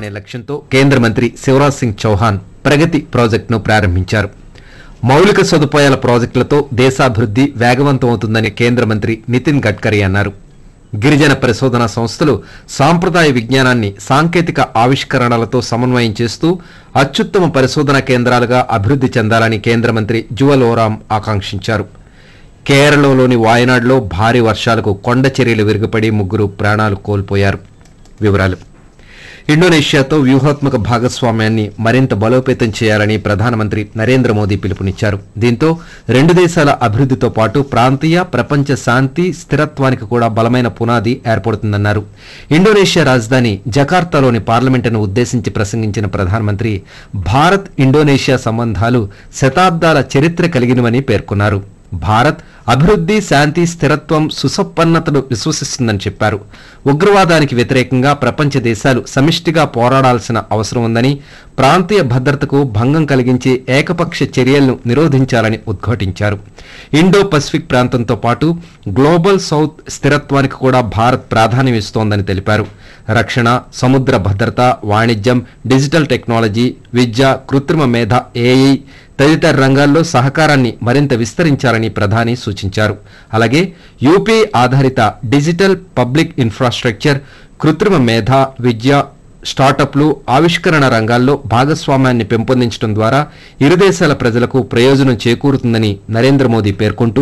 కల్పించాలనే లక్ష్యంతో కేంద్ర మంత్రి శివరాజ్ సింగ్ చౌహాన్ ప్రగతి ప్రాజెక్టును ప్రారంభించారు మౌలిక సదుపాయాల ప్రాజెక్టులతో దేశాభివృద్ధి వేగవంతమవుతుందని కేంద్ర మంత్రి నితిన్ గడ్కరీ అన్నారు గిరిజన పరిశోధన సంస్థలు సాంప్రదాయ విజ్ఞానాన్ని సాంకేతిక ఆవిష్కరణలతో సమన్వయం చేస్తూ అత్యుత్తమ పరిశోధన కేంద్రాలుగా అభివృద్ధి చెందాలని కేంద్ర మంత్రి జువల్ ఓరాం ఆకాంక్షించారు కేరళలోని వాయనాడులో భారీ వర్షాలకు కొండ చర్యలు విరుగుపడి ముగ్గురు ప్రాణాలు కోల్పోయారు వివరాలు ఇండోనేషియాతో వ్యూహాత్మక భాగస్వామ్యాన్ని మరింత బలోపేతం చేయాలని ప్రధానమంత్రి నరేంద్ర మోదీ పిలుపునిచ్చారు దీంతో రెండు దేశాల అభివృద్ధితో పాటు ప్రాంతీయ ప్రపంచ శాంతి స్థిరత్వానికి కూడా బలమైన పునాది ఏర్పడుతుందన్నారు ఇండోనేషియా రాజధాని జకార్తాలోని పార్లమెంటును ఉద్దేశించి ప్రసంగించిన ప్రధానమంత్రి భారత్ ఇండోనేషియా సంబంధాలు శతాబ్దాల చరిత్ర కలిగినవని పేర్కొన్నారు భారత్ అభివృద్ధి శాంతి స్థిరత్వం సుసంపన్నతను విశ్వసిస్తుందని చెప్పారు ఉగ్రవాదానికి వ్యతిరేకంగా ప్రపంచ దేశాలు సమిష్టిగా పోరాడాల్సిన అవసరం ఉందని ప్రాంతీయ భద్రతకు భంగం కలిగించే ఏకపక్ష చర్యలను నిరోధించాలని ఉద్ఘాటించారు ఇండో పసిఫిక్ ప్రాంతంతో పాటు గ్లోబల్ సౌత్ స్థిరత్వానికి కూడా భారత్ ప్రాధాన్యం ఇస్తోందని తెలిపారు రక్షణ సముద్ర భద్రత వాణిజ్యం డిజిటల్ టెక్నాలజీ విద్య కృత్రిమ మేధ ఏఐ తదితర రంగాల్లో సహకారాన్ని మరింత విస్తరించాలని ప్రధాని సూచించారు అలాగే యూపీఐ ఆధారిత డిజిటల్ పబ్లిక్ ఇన్ఫ్రాస్ట్రక్చర్ కృత్రిమ మేధ విద్య స్టార్టప్లు ఆవిష్కరణ రంగాల్లో భాగస్వామ్యాన్ని పెంపొందించడం ద్వారా ఇరు దేశాల ప్రజలకు ప్రయోజనం చేకూరుతుందని నరేంద్ర మోదీ పేర్కొంటూ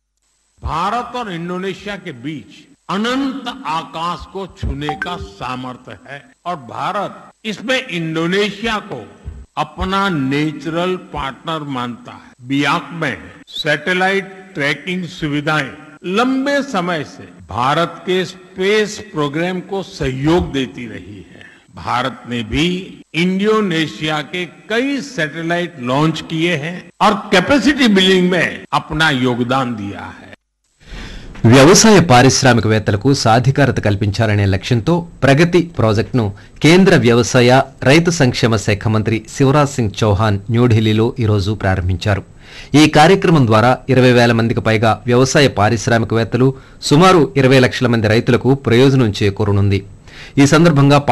भारत और इंडोनेशिया के बीच अनंत आकाश को छूने का सामर्थ्य है और भारत इसमें इंडोनेशिया को अपना नेचुरल पार्टनर मानता है बियाक में सैटेलाइट ट्रैकिंग सुविधाएं लंबे समय से भारत के स्पेस प्रोग्राम को सहयोग देती रही है भारत ने भी इंडोनेशिया के कई सैटेलाइट लॉन्च किए हैं और कैपेसिटी बिल्डिंग में अपना योगदान दिया है వ్యవసాయ పారిశ్రామికవేత్తలకు సాధికారత కల్పించాలనే లక్ష్యంతో ప్రగతి ప్రాజెక్టును కేంద్ర వ్యవసాయ రైతు సంక్షేమ శాఖ మంత్రి శివరాజ్ సింగ్ చౌహాన్ న్యూఢిల్లీలో ఈరోజు ప్రారంభించారు ఈ కార్యక్రమం ద్వారా ఇరవై వేల మందికి పైగా వ్యవసాయ పారిశ్రామికవేత్తలు సుమారు ఇరవై లక్షల మంది రైతులకు ప్రయోజనం చేకూరనుంది ఈ సందర్భంగా